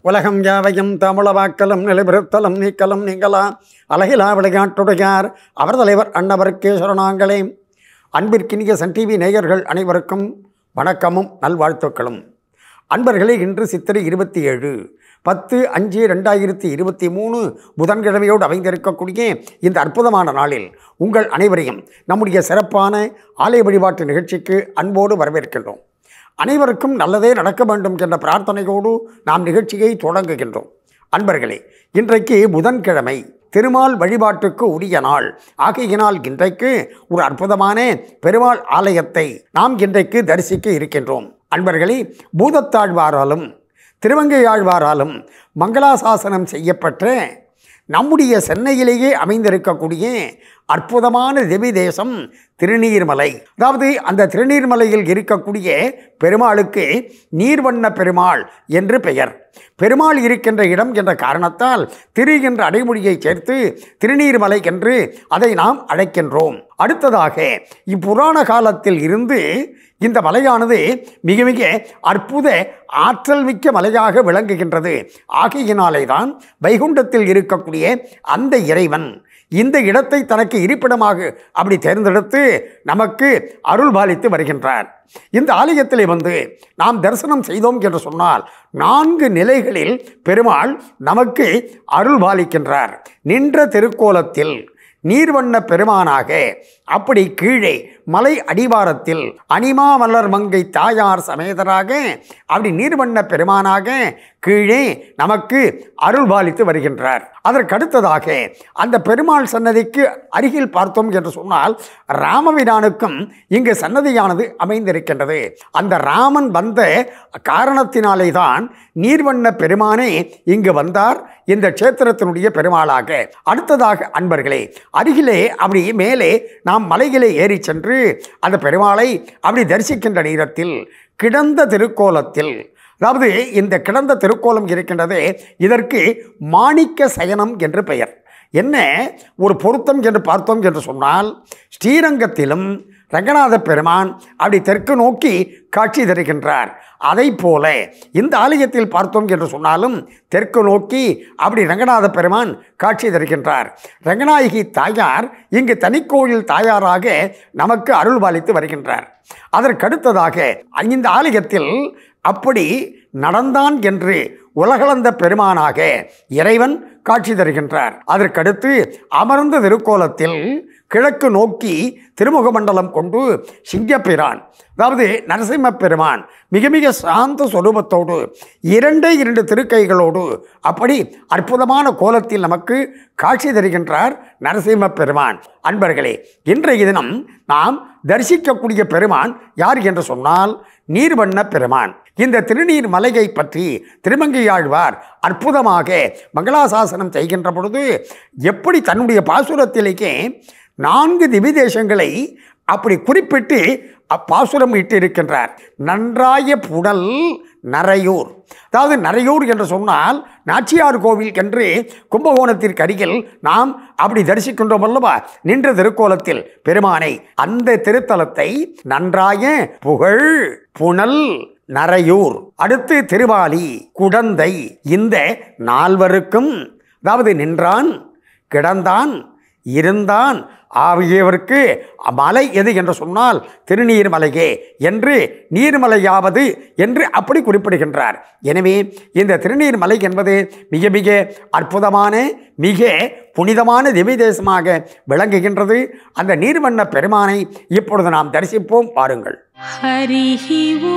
உலகம் யாவையும் தமிழவாக்கலம் நிலைபெறுத்தலம் நீக்கலம் நீங்களா அழகிலா விளையாட்டுடையார் அவர் தலைவர் அன்னவருக்கே சரணாங்களே அன்பிற்கினிய சன் டிவி நேயர்கள் அனைவருக்கும் வணக்கமும் நல்வாழ்த்துக்களும் அன்பர்களே இன்று சித்திரை இருபத்தி ஏழு பத்து அஞ்சு ரெண்டாயிரத்தி இருபத்தி மூணு புதன்கிழமையோடு அமைந்திருக்கக்கூடிய இந்த அற்புதமான நாளில் உங்கள் அனைவரையும் நம்முடைய சிறப்பான ஆலய வழிபாட்டு நிகழ்ச்சிக்கு அன்போடு வரவேற்கின்றோம் அனைவருக்கும் நல்லதே நடக்க வேண்டும் என்ற பிரார்த்தனையோடு நாம் நிகழ்ச்சியை தொடங்குகின்றோம் அன்பர்களே இன்றைக்கு புதன்கிழமை திருமால் வழிபாட்டுக்கு உரிய நாள் ஆகையினால் இன்றைக்கு ஒரு அற்புதமான பெருமாள் ஆலயத்தை நாம் இன்றைக்கு தரிசிக்க இருக்கின்றோம் அன்பர்களே பூதத்தாழ்வாராலும் திருவங்கையாழ்வாராலும் மங்களாசாசனம் செய்யப்பட்ட நம்முடைய சென்னையிலேயே அமைந்திருக்கக்கூடிய அற்புதமான திவி தேசம் திருநீர்மலை அதாவது அந்த திருநீர்மலையில் இருக்கக்கூடிய பெருமாளுக்கு நீர்வண்ண பெருமாள் என்று பெயர் பெருமாள் இருக்கின்ற இடம் என்ற காரணத்தால் திரு என்ற அடைமொழியை சேர்த்து திருநீர்மலை என்று அதை நாம் அழைக்கின்றோம் அடுத்ததாக இப்புராண காலத்தில் இருந்து இந்த மலையானது மிக மிக அற்புத ஆற்றல் மிக்க மலையாக விளங்குகின்றது ஆகையினாலே தான் வைகுண்டத்தில் இருக்கக்கூடிய அந்த இறைவன் இந்த இடத்தை தனக்கு இருப்பிடமாக அப்படி தேர்ந்தெடுத்து நமக்கு அருள் பாலித்து வருகின்றார் இந்த ஆலயத்திலே வந்து நாம் தரிசனம் செய்தோம் என்று சொன்னால் நான்கு நிலைகளில் பெருமாள் நமக்கு அருள் பாலிக்கின்றார் நின்ற திருக்கோலத்தில் நீர்வண்ண பெருமானாக அப்படி கீழே மலை அடிவாரத்தில் அனிமா மலர் மங்கை தாயார் சமேதராக அப்படி நீர்வண்ண பெருமானாக கீழே நமக்கு அருள் பாலித்து வருகின்றார் அதற்கடுத்ததாக அந்த பெருமாள் சன்னதிக்கு அருகில் பார்த்தோம் என்று சொன்னால் ராமவிரானுக்கும் இங்கு சன்னதியானது அமைந்திருக்கின்றது அந்த ராமன் வந்த காரணத்தினாலே தான் நீர்வண்ண பெருமானே இங்கு வந்தார் இந்த க்ஷேத்திரத்தினுடைய பெருமாளாக அடுத்ததாக அன்பர்களே அருகிலே அப்படி மேலே நாம் மலையிலே ஏறி சென்று அந்த பெருமாளை அப்படி தரிசிக்கின்ற நேரத்தில் கிடந்த திருக்கோலத்தில் அதாவது இந்த கிடந்த திருக்கோலம் இருக்கின்றதே இதற்கு மாணிக்க சயனம் என்று பெயர் என்ன ஒரு பொருத்தம் என்று பார்த்தோம் என்று சொன்னால் ஸ்ரீரங்கத்திலும் ரங்கநாத பெருமான் அப்படி தெற்கு நோக்கி காட்சி தருகின்றார் அதை போல இந்த ஆலயத்தில் பார்த்தோம் என்று சொன்னாலும் தெற்கு நோக்கி அப்படி ரங்கநாத பெருமான் காட்சி தருகின்றார் ரங்கநாயகி தாயார் இங்கு தனிக்கோயில் தாயாராக நமக்கு அருள் பாலித்து வருகின்றார் அதற்கடுத்ததாக இந்த ஆலயத்தில் அப்படி நடந்தான் என்று உலகளந்த பெருமானாக இறைவன் காட்சி தருகின்றார் அதற்கடுத்து அமர்ந்த திருக்கோலத்தில் கிழக்கு நோக்கி திருமுக மண்டலம் கொண்டு சிங்கப்பிரான் அதாவது நரசிம்ம பெருமான் மிக மிக சாந்த சொரூபத்தோடு இரண்டே இரண்டு திருக்கைகளோடு அப்படி அற்புதமான கோலத்தில் நமக்கு காட்சி தருகின்றார் நரசிம்ம பெருமான் அன்பர்களே இன்றைய தினம் நாம் தரிசிக்கக்கூடிய பெருமான் யார் என்று சொன்னால் நீர்வண்ண பெருமான் இந்த திருநீர் மலையை பற்றி திருமங்கையாழ்வார் அற்புதமாக மங்களாசாசனம் செய்கின்ற பொழுது எப்படி தன்னுடைய பாசுரத்திலேயே நான்கு திவிதேசங்களை அப்படி குறிப்பிட்டு அப்பாசுரம் இட்டு இருக்கின்றார் நன்றாய புடல் நரையூர் அதாவது நரையூர் என்று சொன்னால் நாச்சியார் கோவில் என்று கும்பகோணத்திற்கு அருகில் நாம் அப்படி தரிசிக்கின்றோம் அல்லவா நின்ற திருக்கோலத்தில் பெருமானை அந்த திருத்தலத்தை நன்றாய புகழ் புனல் நரையூர் அடுத்து திருவாலி குடந்தை இந்த நால்வருக்கும் அதாவது நின்றான் கிடந்தான் இருந்தான் ஆகியவருக்கு மலை எது என்று சொன்னால் திருநீர்மலையே என்று நீர்மலையாவது என்று அப்படி குறிப்பிடுகின்றார் எனவே இந்த திருநீர்மலை என்பது மிக மிக அற்புதமான மிக புனிதமான திவ்ய தேசமாக விளங்குகின்றது அந்த நீர்வண்ண பெருமானை இப்பொழுது நாம் தரிசிப்போம் பாருங்கள் हरिः ॐ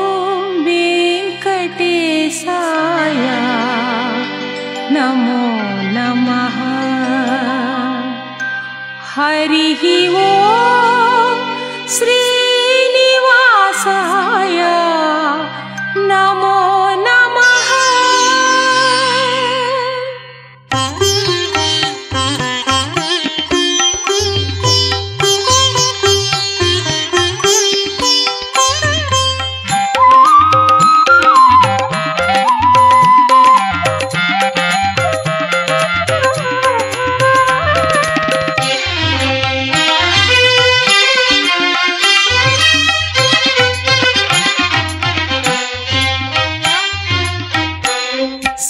वेङ्कटेशाय नमो नमः हरिः ॐ श्रीनिवासाय नमो नमः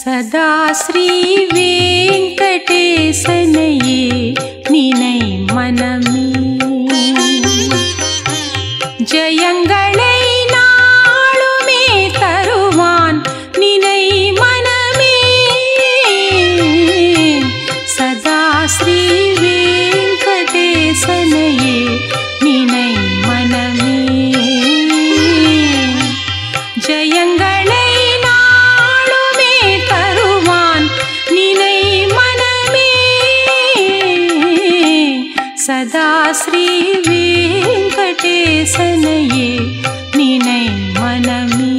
சதா ஸ்ரீ வெங்கடேசனையே நினை மனமே ஜெயங்களை நாளுமே தருவான் நினை மனமே சதா ஸ்ரீ வெங்கடேசனையே நினை மனமே ஜெயங்களை நாளுமே தருவான் நினை மனமே சதா ஸ்ரீ வெங்கடேசனையே நினை மனமே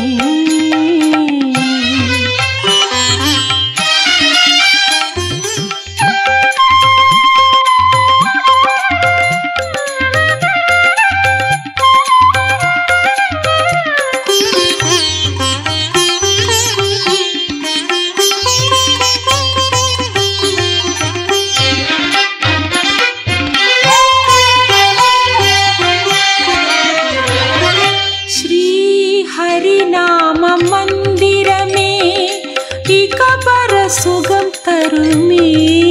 श्री हरिनाम मंदिर में इक पर सुगम तरुमे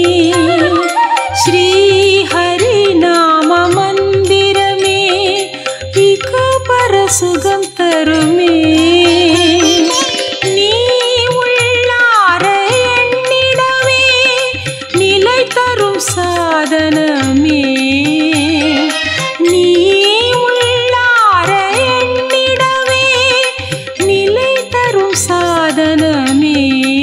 श्री हरिनाम मंदिर में इक पर सुगम तरुमे நீ உள்ளார எண்ணிடவே நிலை தரும் சாதனமே நீ உள்ளார எண்ணிடவே நிலை தரும் சாதனமே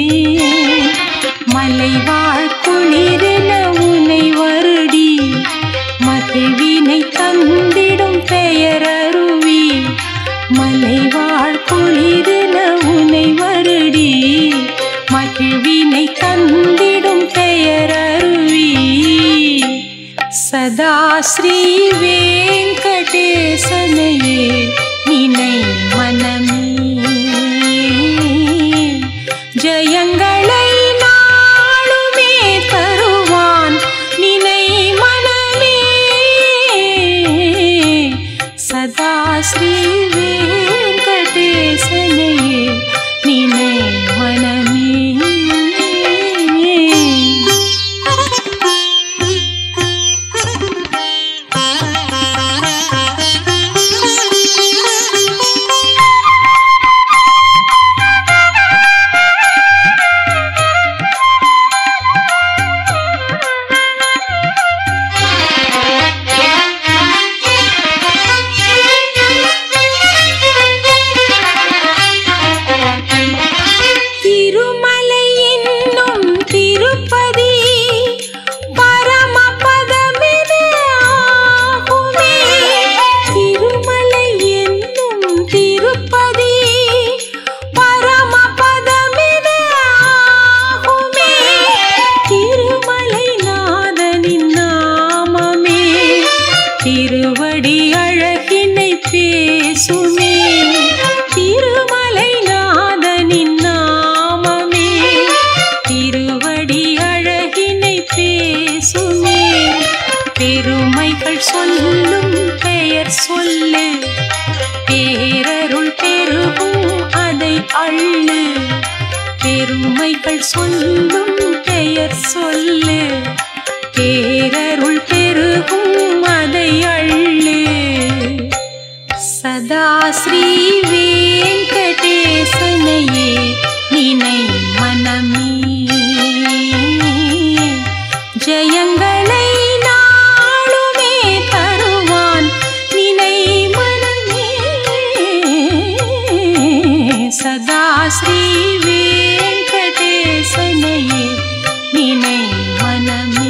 மலைவாழ் குளிரின உனை வருடி மகிழ்வினை தந்திடும் பெயரருவி மலைவாழ் குளிரின உனை வருடி மகிழ்வினை தந்திடும் பெயரருவி சதா ஸ்ரீ வெங்கடேசனையே நினை மனமே ஜெயங்களை நாளுமே தருவான் நினை மனமே சதா ஸ்ரீ வெங்கடேசனையே நினை மனமே திருமலை என்னும் திருப்பதி பரமபதமென ஆகுமே திருமலை என்னும் திருப்பதி பரமபதமென ஆகுமே திருமலை நாதனின் நாமமே திருவடி அழகினை பேசுமே திருமலை நாதனின் நாமமே திருவடி அழகினை பேசுமே பெருமைகள் சொல்லும் பெயர் சொல்லு பேரருள் பெருகும் அதை அள்ளு பெருமைகள் சொல்லும் பெயர் சொல்லு பேரருள் பெருகும் அதை அள்ளு சதா ஸ்ரீ வெங்கடேசனையே நினை மனமே ஜெயங்களை நாளுமே தருவான் நினை மனமே சதா ஸ்ரீ வெங்கடேசனையே நினை மனமே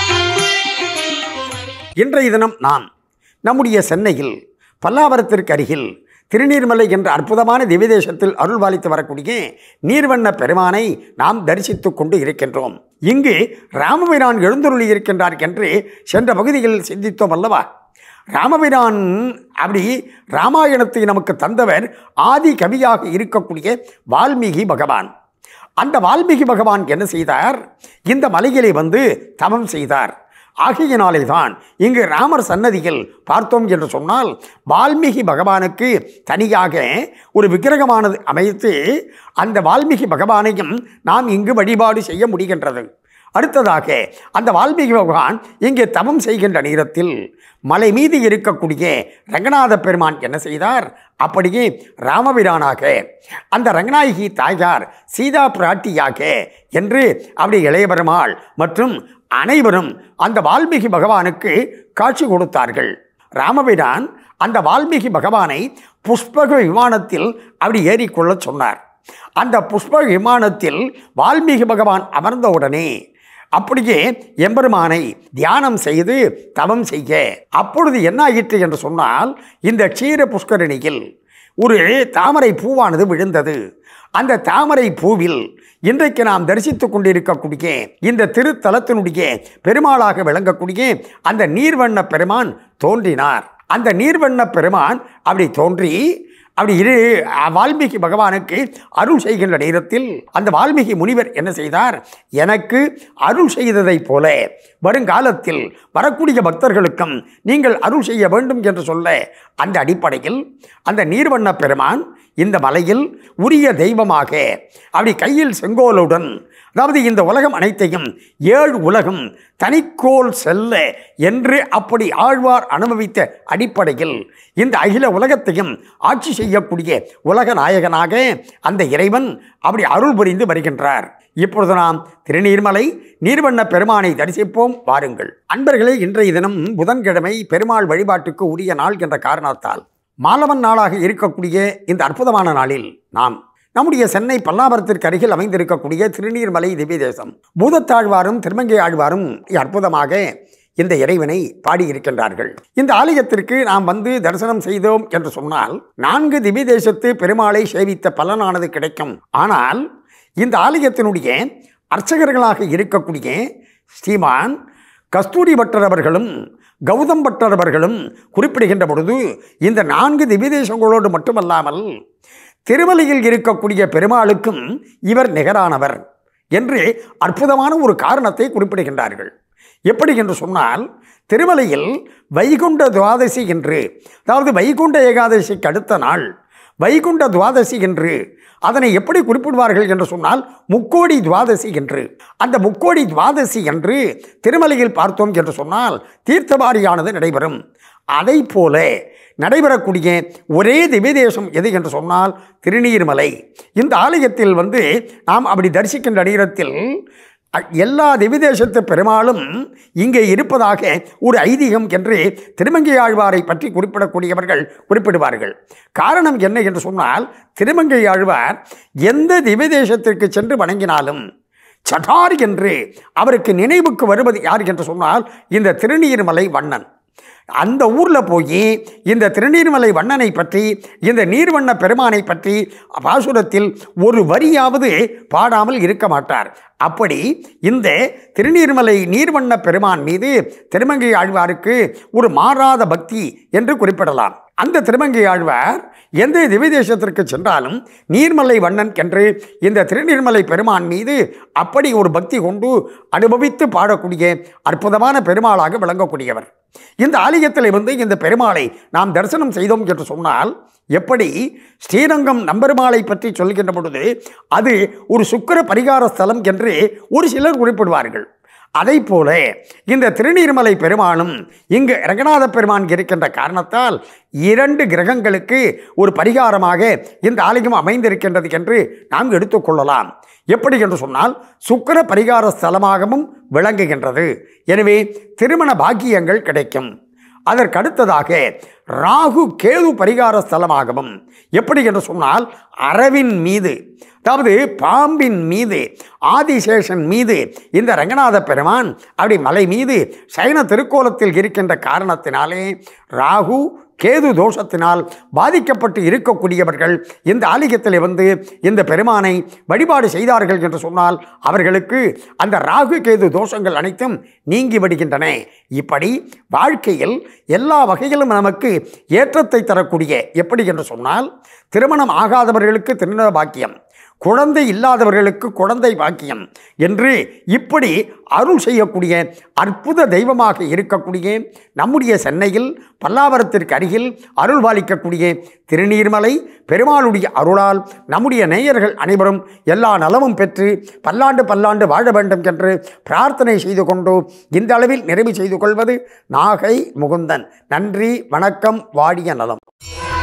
இன்றைய தினம் நாம் நம்முடைய சென்னையில் பல்லாவரத்திற்கு அருகில் திருநீர்மலை என்ற அற்புதமான திவ்யதேசத்தில் அருள்பாலித்து வரக்கூடிய நீர்வண்ண பெருமானை நாம் தரிசித்துக் கொண்டு இருக்கின்றோம் இங்கு ராமபிரான் எழுந்தருளி இருக்கின்றார் என்று சென்ற பகுதியில் சிந்தித்தோம் அல்லவா ராமபிரான் அப்படி ராமாயணத்தை நமக்கு தந்தவர் ஆதி கவியாக இருக்கக்கூடிய வால்மீகி பகவான் அந்த வால்மீகி பகவான் என்ன செய்தார் இந்த மலையிலே வந்து தவம் செய்தார் ஆகையினாலே தான் இங்கு ராமர் சன்னதியில் பார்த்தோம் என்று சொன்னால் வால்மீகி பகவானுக்கு தனியாக ஒரு விக்கிரகமானது அமைத்து அந்த வால்மீகி பகவானையும் நாம் இங்கு வழிபாடு செய்ய முடிகின்றது அடுத்ததாக அந்த வால்மீகி பகவான் இங்கே தவம் செய்கின்ற நேரத்தில் மலை மீது இருக்கக்கூடிய ரங்கநாத பெருமான் என்ன செய்தார் அப்படியே ராமபிரானாக அந்த ரங்கநாயகி தாயார் சீதா பிராட்டியாக என்று அப்படி இளைய பெருமாள் மற்றும் அனைவரும் அந்த வால்மீகி பகவானுக்கு காட்சி கொடுத்தார்கள் ராமபிரான் அந்த வால்மீகி பகவானை புஷ்பக விமானத்தில் அப்படி ஏறிக்கொள்ளச் சொன்னார் அந்த புஷ்ப விமானத்தில் வால்மீகி பகவான் அமர்ந்தவுடனே அப்படியே எம்பெருமானை தியானம் செய்து தவம் செய்ய அப்பொழுது என்ன ஆயிற்று என்று சொன்னால் இந்த க்ஷீர புஷ்கரணியில் ஒரு தாமரை பூவானது விழுந்தது அந்த தாமரை பூவில் இன்றைக்கு நாம் தரிசித்துக் கொண்டிருக்கக்கூடிய இந்த திருத்தலத்தினுடைய பெருமாளாக விளங்கக்கூடிய அந்த நீர்வண்ண பெருமான் தோன்றினார் அந்த நீர்வண்ண பெருமான் அப்படி தோன்றி அப்படி இரு வால்மீகி பகவானுக்கு அருள் செய்கின்ற நேரத்தில் அந்த வால்மீகி முனிவர் என்ன செய்தார் எனக்கு அருள் செய்ததைப் போல வருங்காலத்தில் வரக்கூடிய பக்தர்களுக்கும் நீங்கள் அருள் செய்ய வேண்டும் என்று சொல்ல அந்த அடிப்படையில் அந்த நீர்வண்ண பெருமான் இந்த மலையில் உரிய தெய்வமாக அப்படி கையில் செங்கோலுடன் அதாவது இந்த உலகம் அனைத்தையும் ஏழு உலகம் தனிக்கோல் செல்ல என்று அப்படி ஆழ்வார் அனுபவித்த அடிப்படையில் இந்த அகில உலகத்தையும் ஆட்சி செய்யக்கூடிய உலக நாயகனாக அந்த இறைவன் அப்படி அருள் புரிந்து வருகின்றார் இப்பொழுது நாம் திருநீர்மலை நீர்வண்ண பெருமானை தரிசிப்போம் வாருங்கள் அன்பர்களே இன்றைய தினம் புதன்கிழமை பெருமாள் வழிபாட்டுக்கு உரிய நாள் என்ற காரணத்தால் மாலவன் நாளாக இருக்கக்கூடிய இந்த அற்புதமான நாளில் நாம் நம்முடைய சென்னை பல்லாவரத்திற்கு அருகில் அமைந்திருக்கக்கூடிய திருநீர்மலை திவ்ய தேசம் பூதத்தாழ்வாரும் திருமங்கை ஆழ்வாரும் அற்புதமாக இந்த இறைவனை பாடியிருக்கின்றார்கள் இந்த ஆலயத்திற்கு நாம் வந்து தரிசனம் செய்தோம் என்று சொன்னால் நான்கு திவ்ய தேசத்து பெருமாளை சேவித்த பலனானது கிடைக்கும் ஆனால் இந்த ஆலயத்தினுடைய அர்ச்சகர்களாக இருக்கக்கூடிய ஸ்ரீமான் கஸ்தூரி பட்டர் அவர்களும் கௌதம் பட்டர் அவர்களும் குறிப்பிடுகின்ற பொழுது இந்த நான்கு திவ்யதேசங்களோடு மட்டுமல்லாமல் திருமலையில் இருக்கக்கூடிய பெருமாளுக்கும் இவர் நிகரானவர் என்று அற்புதமான ஒரு காரணத்தை குறிப்பிடுகின்றார்கள் எப்படி என்று சொன்னால் திருமலையில் வைகுண்ட துவாதசி என்று அதாவது வைகுண்ட ஏகாதசிக்கு அடுத்த நாள் வைகுண்ட துவாதசி என்று அதனை எப்படி குறிப்பிடுவார்கள் என்று சொன்னால் முக்கோடி துவாதசி என்று அந்த முக்கோடி துவாதசி என்று திருமலையில் பார்த்தோம் என்று சொன்னால் தீர்த்தவாரியானது நடைபெறும் அதை போல நடைபெறக்கூடிய ஒரே திவ்யதேசம் எது என்று சொன்னால் திருநீர்மலை இந்த ஆலயத்தில் வந்து நாம் அப்படி தரிசிக்கின்ற நேரத்தில் அ- எல்லா திவ்யதேசத்து பெருமாளும் இங்கே இருப்பதாக ஒரு ஐதீகம் என்று திருமங்கை ஆழ்வாரை பற்றி குறிப்பிடக்கூடியவர்கள் குறிப்பிடுவார்கள் காரணம் என்ன என்று சொன்னால் திருமங்கை ஆழ்வார் எந்த திவ்யதேசத்திற்கு சென்று வணங்கினாலும் சடார் என்று அவருக்கு நினைவுக்கு வருவது யார் என்று சொன்னால் இந்த திருநீர்மலை வண்ணன் அந்த ஊரில் போய் இந்த திருநீர்மலை வண்ணனை பற்றி இந்த நீர்வண்ண பெருமானை பற்றி பாசுரத்தில் ஒரு வரியாவது பாடாமல் இருக்க மாட்டார் அப்படி இந்த திருநீர்மலை நீர்வண்ண பெருமான் மீது திருமங்கை ஆழ்வாருக்கு ஒரு மாறாத பக்தி என்று குறிப்பிடலாம் அந்த திருமங்கை ஆழ்வார் எந்த திவ்யதேசத்திற்கு சென்றாலும் நீர்மலை வண்ணன் என்று இந்த திருநீர்மலை பெருமான் மீது அப்படி ஒரு பக்தி கொண்டு அனுபவித்து பாடக்கூடிய அற்புதமான பெருமாளாக விளங்கக்கூடியவர் இந்த ஆலயத்தில் வந்து இந்த பெருமாளை நாம் தரிசனம் செய்தோம் என்று சொன்னால் எப்படி ஸ்ரீரங்கம் நம்பெருமாளை பற்றி சொல்கின்ற பொழுது அது ஒரு சுக்கிர பரிகார ஸ்தலம் என்று ஒரு சிலர் குறிப்பிடுவார்கள் அதை போல இந்த திருநீர்மலை பெருமானும் இங்கு ரங்கநாத பெருமான் இருக்கின்ற காரணத்தால் இரண்டு கிரகங்களுக்கு ஒரு பரிகாரமாக இந்த ஆலயம் அமைந்திருக்கின்றது என்று நாம் எடுத்துக்கொள்ளலாம் எப்படி என்று சொன்னால் சுக்கிர பரிகார ஸ்தலமாகவும் விளங்குகின்றது எனவே திருமண பாக்கியங்கள் கிடைக்கும் அதற்கடுத்ததாக ராகு கேது பரிகார ஸ்தலமாகவும் எப்படி என்று சொன்னால் அரவின் மீது அதாவது பாம்பின் மீது ஆதிசேஷன் மீது இந்த ரங்கநாத பெருமான் அப்படி மலை மீது சைன திருக்கோலத்தில் இருக்கின்ற காரணத்தினாலே ராகு கேது தோஷத்தினால் பாதிக்கப்பட்டு இருக்கக்கூடியவர்கள் இந்த ஆலயத்தில் வந்து இந்த பெருமானை வழிபாடு செய்தார்கள் என்று சொன்னால் அவர்களுக்கு அந்த ராகு கேது தோஷங்கள் அனைத்தும் நீங்கி விடுகின்றன இப்படி வாழ்க்கையில் எல்லா வகையிலும் நமக்கு ஏற்றத்தை தரக்கூடிய எப்படி என்று சொன்னால் திருமணம் ஆகாதவர்களுக்கு திருமண பாக்கியம் குழந்தை இல்லாதவர்களுக்கு குழந்தை பாக்கியம் என்று இப்படி அருள் செய்யக்கூடிய அற்புத தெய்வமாக இருக்கக்கூடிய நம்முடைய சென்னையில் பல்லாவரத்திற்கு அருகில் அருள் பாலிக்கக்கூடிய திருநீர்மலை பெருமாளுடைய அருளால் நம்முடைய நேயர்கள் அனைவரும் எல்லா நலமும் பெற்று பல்லாண்டு பல்லாண்டு வாழ வேண்டும் என்று பிரார்த்தனை செய்து கொண்டு இந்த அளவில் நிறைவு செய்து கொள்வது நாகை முகுந்தன் நன்றி வணக்கம் வாடிய நலம்